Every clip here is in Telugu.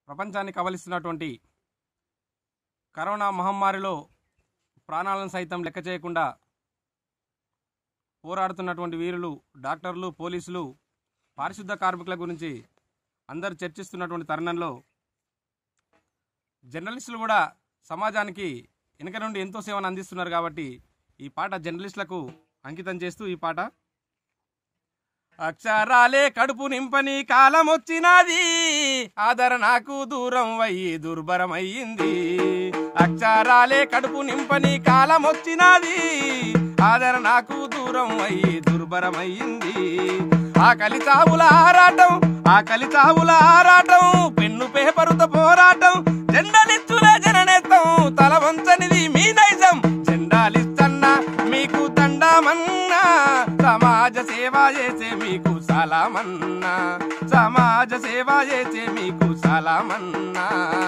ప్రపంచాన్ని కబలిస్తున్నటువంటి కరోనా మహమ్మారిలో ప్రాణాలను సైతం లెక్క చేయకుండా పోరాడుతున్నటువంటి వీరులు డాక్టర్లు పోలీసులు పారిశుద్ధ కార్మికుల గురించి అందరు చర్చిస్తున్నటువంటి తరుణంలో జర్నలిస్టులు కూడా సమాజానికి వెనుక నుండి ఎంతో సేవను అందిస్తున్నారు కాబట్టి ఈ పాట జర్నలిస్టులకు అంకితం చేస్తూ ఈ పాట అక్షరాలే కడుపు నింపని కాలం వచ్చినది ఆదర నాకు దూరం అయ్యి దుర్భరమయ్యింది అక్షరాలే కడుపు నింపని కాలం వచ్చినది ఆదర నాకు దూరం అయ్యి దుర్భరమయ్యింది ఆకలి చావుల ఆరాటం ఆకలి చావుల ఆరాటం పెన్ను పేపరుతో పోరాటం జెండలిచ్చులే జననేత్తం తల వంచనిది మీ నైజం జెండాలిస్తన్నా మీకు దండమన్నా సమాజ సేవ చేసే మీకు సలామన్నా సమాజ సేవ చేసే మీకు సలామన్నా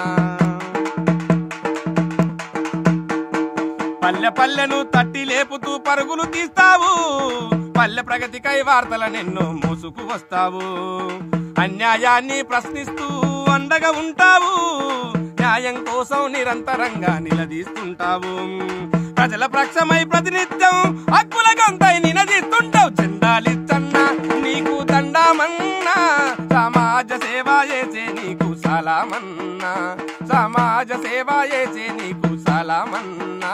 పల్లె పల్లెను తట్టి లేపుతూ పరుగులు తీస్తావు పల్లె ప్రగతికై వార్తలనెన్నో మోసుకు వస్తావు అన్యాయాన్ని ప్రశ్నిస్తూ అండగా ఉంటావు న్యాయం కోసం నిరంతరంగా నిలదీస్తుంటావు ప్రజల పక్షమై ప్రతినిత్యం హక్కుల గొంతై నినదిస్తుంటావు జెండాలిచ్చన్నా నీకు దండమన్నా సమాజ సేవ చేసే నీకు సలామన్నా సమాజ సేవ చేసే నీకు సలామన్నా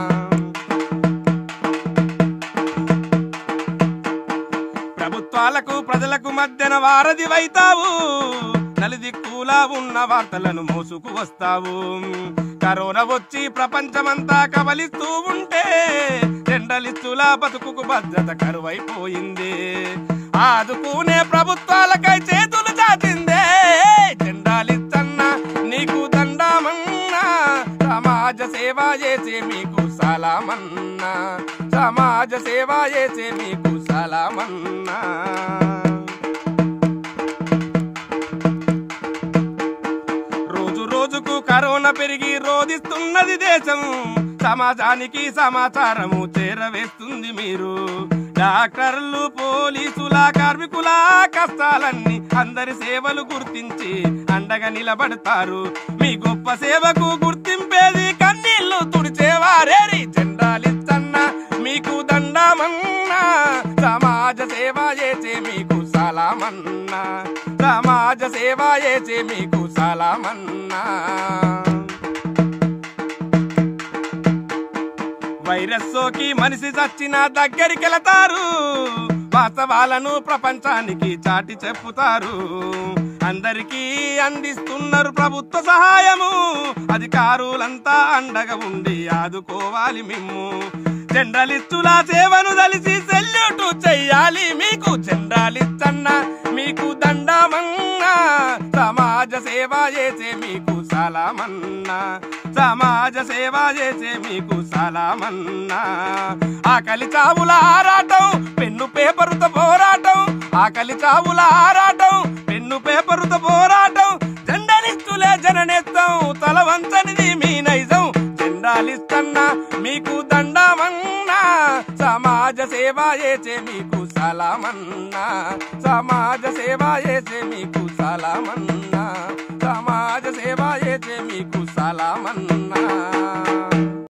ప్రభుత్వాలకు ప్రజలకు మధ్యన వారధి వైతావు నలుదిక్కులా ఉన్న వార్తలను మోసుకు వస్తావు కరోనా వచ్చి ప్రపంచమంతా కబలిస్తూ ఉంటే జెండలిస్తులా బతుకుకు భద్రత కరువైపోయింది ఆదుకునే ప్రభుత్వాలకై చేతులు చాచిందే జెండాలిచ్చన్న నీకు దండమన్నా సమాజ సేవ చేసే మీకు సలామన్నా సమాజ సేవ చేసే మీకు సలామన్నా రోజు రోజుకు కరోనా పెరిగి రోధిస్తున్నది దేశం సమాజానికి సమాచారము చేరవేస్తుంది మీరు డాక్టర్లు పోలీసుల కార్మికుల కష్టాలన్నీ అందరి సేవలు గుర్తించి అండగా నిలబడతారు మీ గొప్ప సేవకు గుర్తింపేది కన్నీళ్లు తుడిచేవారేరి జెండాలిచ్చన్నా మీకు దండమన్నా సమాజ సేవ చేసే మీకు సలామన్నా సమాజ సేవ చేసే మీకు సలామన్నా వైరస్ సోకి మనిషి చచ్చిన దగ్గరికి వెళతారు వాస్తవాలను ప్రపంచానికి చాటి చెప్పుతారు అందరికీ అందిస్తున్నారు ప్రభుత్వ సహాయము అధికారులంతా అండగా ఉండి ఆదుకోవాలి మిమ్ము జెండలిస్టుల సేవను కలిసి సెల్యూట్ చెయ్యాలి మీకు జెండలిస్తన్నా మీకు దండమన్నా సమాజ సేవ చేసే మీకు సలామన్నా సమాజ సేవ చేసే మీకు సలామన్నా ఆకలి చావుల ఆరాటం పెన్ను పేపరుతో పోరాటం ఆకలి చావుల ఆరాటం పెన్ను పేపరుతో పోరాటం జెండలిస్తులే జననేత్తం తల వంచనిది మీ నైజం జెండాలిస్తన్నా మీకు దండమన్నా సమాజ సేవ చేసే మీకు సలామన్నా సమాజ సేవ చేసే మీకు సలామన్నా సమాజ సేవ చేసే మీకు సలామన్నా